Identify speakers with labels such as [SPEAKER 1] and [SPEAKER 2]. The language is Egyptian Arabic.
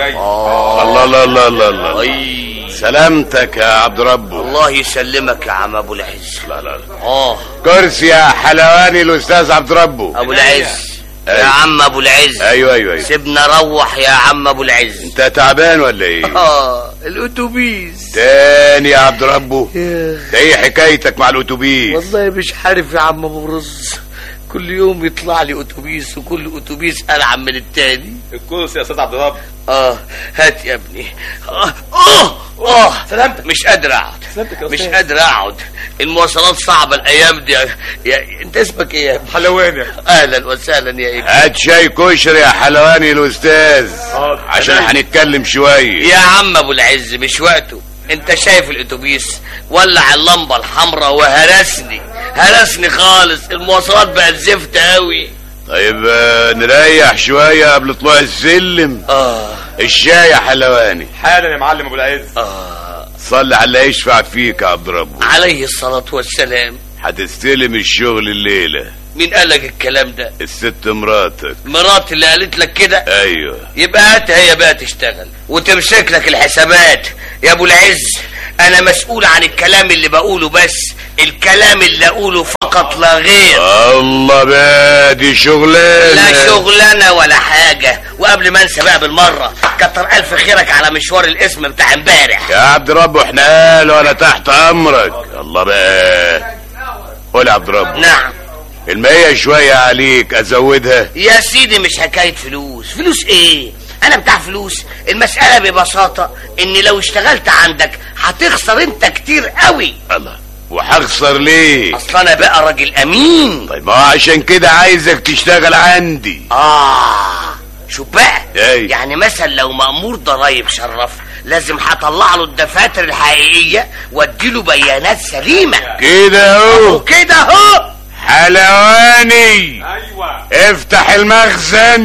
[SPEAKER 1] جاي
[SPEAKER 2] الله الله الله الله الله
[SPEAKER 3] اي
[SPEAKER 2] سلامتك يا عبد ربه
[SPEAKER 3] الله يسلمك يا عم ابو العز
[SPEAKER 2] لا لا لا
[SPEAKER 3] اه
[SPEAKER 2] كرسي يا حلواني الاستاذ عبد ربه
[SPEAKER 3] ابو العز يا
[SPEAKER 2] أيوة.
[SPEAKER 3] عم ابو العز
[SPEAKER 2] ايوه ايوه ايوه
[SPEAKER 3] سيبنا روح يا عم ابو العز
[SPEAKER 2] انت تعبان ولا ايه
[SPEAKER 3] اه الاتوبيس
[SPEAKER 2] تاني يا عبد ربه ده ايه حكايتك مع الاتوبيس
[SPEAKER 3] والله مش عارف يا عم ابو رز كل يوم يطلع لي اتوبيس وكل اتوبيس العب من التاني
[SPEAKER 1] الكرسي يا استاذ عبد الرب
[SPEAKER 3] اه هات يا ابني اه اه اه
[SPEAKER 1] سلامتك.
[SPEAKER 3] مش قادر اقعد
[SPEAKER 1] سلامتك يا
[SPEAKER 3] مش
[SPEAKER 1] أستاذ.
[SPEAKER 3] قادر اقعد المواصلات صعبه الايام دي يا... يا... انت اسمك ايه يا ابني؟
[SPEAKER 1] حلواني
[SPEAKER 3] اهلا وسهلا يا ابني
[SPEAKER 2] هات شاي كشري يا حلواني الاستاذ
[SPEAKER 1] حاضر.
[SPEAKER 2] عشان هنتكلم شويه
[SPEAKER 3] يا عم ابو العز مش وقته انت شايف الاتوبيس ولع اللمبه الحمراء وهرسني هرسني خالص المواصلات بقت زفت قوي
[SPEAKER 2] طيب آه، نريح شويه قبل طلوع السلم
[SPEAKER 3] اه
[SPEAKER 2] الشاي يا حلواني
[SPEAKER 1] حالا يا معلم ابو العز
[SPEAKER 3] اه
[SPEAKER 2] صلي على اللي يشفع فيك يا عبد ربه
[SPEAKER 3] عليه الصلاه والسلام
[SPEAKER 2] هتستلم الشغل الليله
[SPEAKER 3] مين قال لك الكلام ده
[SPEAKER 2] الست مراتك
[SPEAKER 3] مراتي اللي قالت لك كده
[SPEAKER 2] ايوه
[SPEAKER 3] يبقى هات هي بقى تشتغل وتمسك لك الحسابات يا ابو العز انا مسؤول عن الكلام اللي بقوله بس الكلام اللي اقوله فقط لا غير
[SPEAKER 2] الله بقى دي شغلانه
[SPEAKER 3] لا شغلانه ولا حاجه وقبل ما انسى بقى بالمره كتر الف خيرك على مشوار الاسم بتاع امبارح
[SPEAKER 2] يا عبد ربه احنا قال وانا تحت امرك الله بقى قول يا عبد ربه
[SPEAKER 3] نعم
[SPEAKER 2] المية شوية عليك ازودها
[SPEAKER 3] يا سيدي مش حكايه فلوس فلوس ايه انا بتاع فلوس المساله ببساطه ان لو اشتغلت عندك هتخسر انت كتير قوي
[SPEAKER 2] الله وهخسر ليه
[SPEAKER 3] اصل انا بقى راجل امين
[SPEAKER 2] طيب ما هو عشان كده عايزك تشتغل عندي
[SPEAKER 3] آه شوف بقى
[SPEAKER 2] إيه؟
[SPEAKER 3] يعني مثلا لو مأمور ضرايب شرف لازم هطلع له الدفاتر الحقيقية واديله بيانات سليمة
[SPEAKER 2] كده اهو
[SPEAKER 3] وكده اهو
[SPEAKER 2] حلواني
[SPEAKER 1] ايوه
[SPEAKER 2] افتح المخزن